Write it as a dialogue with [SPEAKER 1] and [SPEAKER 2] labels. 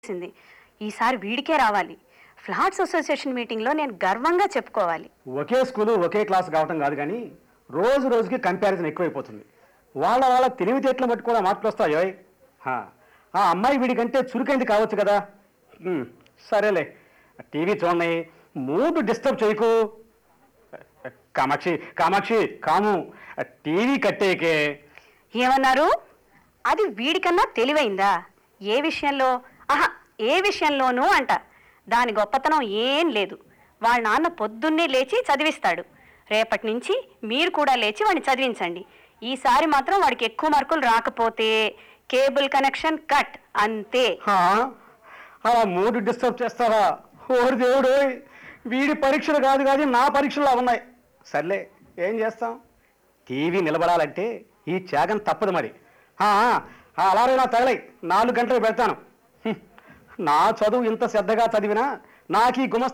[SPEAKER 1] చేసింది ఈసారి వీడికే రావాలి ఫ్లాట్స్ అసోసియేషన్ మీటింగ్లో నేను గర్వంగా చెప్పుకోవాలి
[SPEAKER 2] ఒకే స్కూలు ఒకే క్లాస్ కావటం కాదు కానీ రోజు రోజుకి కంపారిజన్ ఎక్కువైపోతుంది వాళ్ళ వాళ్ళ తెలివితేటలు బట్టి కూడా మార్పులు వస్తాయో హా, ఆ అమ్మాయి వీడికంటే చురుకైంది కావచ్చు కదా ఉమ్, సరేలే టీవీ చూడండి మూడు డిస్టర్బ్ చేయకు కామాక్షి కామాక్షి కాము టీవీ కట్టేకే
[SPEAKER 1] ఏమన్నారు అది వీడికన్నా తెలివైందా ఏ విషయంలో ఆహా ఏ విషయంలోనూ అంట దాని గొప్పతనం ఏం లేదు వాళ్ళ నాన్న పొద్దున్నే లేచి చదివిస్తాడు రేపటి నుంచి మీరు కూడా లేచి వాడిని చదివించండి ఈసారి మాత్రం వాడికి ఎక్కువ మార్కులు రాకపోతే కేబుల్ కనెక్షన్ కట్ అంతే
[SPEAKER 2] హా, అలా మూడు డిస్టర్బ్ చేస్తారా ఓరి దేవుడు వీడి పరీక్షలు కాదు కాదు నా పరీక్షలు అలా ఉన్నాయి సర్లే ఏం చేస్తాం టీవీ నిలబడాలంటే ఈ త్యాగం తప్పదు మరి ఆ, ఆ, అలాగే నా తగలై నాలుగు గంటలు పెడతాను హ్మ్. నా చదువు ఇంత శ్రద్ధగా చదివినా నాకు ఈ గుమస్తా